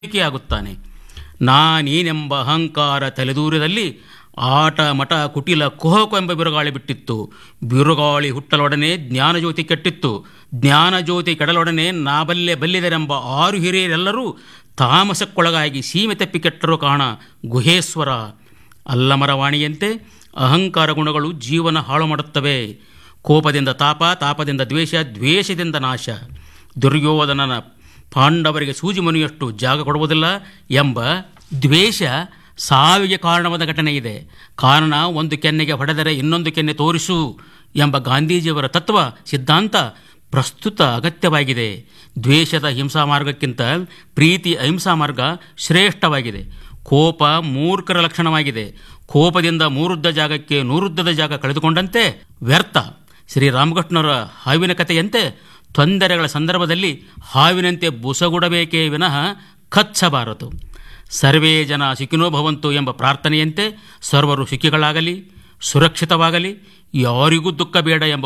ಆಗುತ್ತಾನೆ ನಾನೇನೆಂಬ ಅಹಂಕಾರ ತಲೆದೂರದಲ್ಲಿ ಆಟ ಮಠ ಕುಟಿಲ ಕುಹಕು ಎಂಬ ಬಿರುಗಾಳಿ ಬಿಟ್ಟಿತ್ತು ಬಿರುಗಾಳಿ ಹುಟ್ಟಲೊಡನೆ ಜ್ಞಾನಜ್ಯೋತಿ ಕೆಟ್ಟಿತ್ತು ಜ್ಞಾನಜ್ಯೋತಿ ಕೆಡಲೊಡನೆ ನಾಬಲ್ಲೆ ಬಲ್ಲಿದರೆಂಬ ಆರು ಹಿರಿಯರೆಲ್ಲರೂ ತಾಮಸಕ್ಕೊಳಗಾಗಿ ಸೀಮೆ ತಪ್ಪಿ ಕೆಟ್ಟರು ಕಾಣ ಗುಹೇಶ್ವರ ಅಲ್ಲಮರವಾಣಿಯಂತೆ ಅಹಂಕಾರ ಗುಣಗಳು ಜೀವನ ಹಾಳು ಮಾಡುತ್ತವೆ ಕೋಪದಿಂದ ತಾಪ ತಾಪದಿಂದ ದ್ವೇಷ ದ್ವೇಷದಿಂದ ನಾಶ ದುರ್ಯೋಧನನ ಪಾಂಡವರಿಗೆ ಸೂಜಿ ಮನೆಯಷ್ಟು ಜಾಗ ಕೊಡುವುದಿಲ್ಲ ಎಂಬ ದ್ವೇಷ ಸಾವಿಗೆ ಕಾರಣವಾದ ಘಟನೆ ಇದೆ ಕಾರಣ ಒಂದು ಕೆನ್ನೆಗೆ ಹೊಡೆದರೆ ಇನ್ನೊಂದು ಕೆನ್ನೆ ತೋರಿಸು ಎಂಬ ಗಾಂಧೀಜಿಯವರ ತತ್ವ ಸಿದ್ಧಾಂತ ಪ್ರಸ್ತುತ ಅಗತ್ಯವಾಗಿದೆ ದ್ವೇಷದ ಹಿಂಸಾ ಮಾರ್ಗಕ್ಕಿಂತ ಪ್ರೀತಿ ಅಹಿಂಸಾ ಮಾರ್ಗ ಶ್ರೇಷ್ಠವಾಗಿದೆ ಕೋಪ ಮೂರ್ಖರ ಲಕ್ಷಣವಾಗಿದೆ ಕೋಪದಿಂದ ಮೂರುದ್ದ ಜಾಗಕ್ಕೆ ನೂರುದ್ದದ ಜಾಗ ಕಳೆದುಕೊಂಡಂತೆ ವ್ಯರ್ಥ ಶ್ರೀರಾಮಕೃಷ್ಣರ ಹಾವಿನ ಕಥೆಯಂತೆ ತೊಂದರೆಗಳ ಸಂದರ್ಭದಲ್ಲಿ ಹಾವಿನಂತೆ ಬುಸಗುಡಬೇಕೇ ವಿನಃ ಕಚ್ಚಬಾರದು ಸರ್ವೇ ಜನ ಸುಖಿನೋ ಭವಂತು ಎಂಬ ಪ್ರಾರ್ಥನೆಯಂತೆ ಸರ್ವರು ಸುಖಿಗಳಾಗಲಿ ಸುರಕ್ಷಿತವಾಗಲಿ ಯಾರಿಗೂ ದುಃಖ ಬೇಡ ಎಂಬ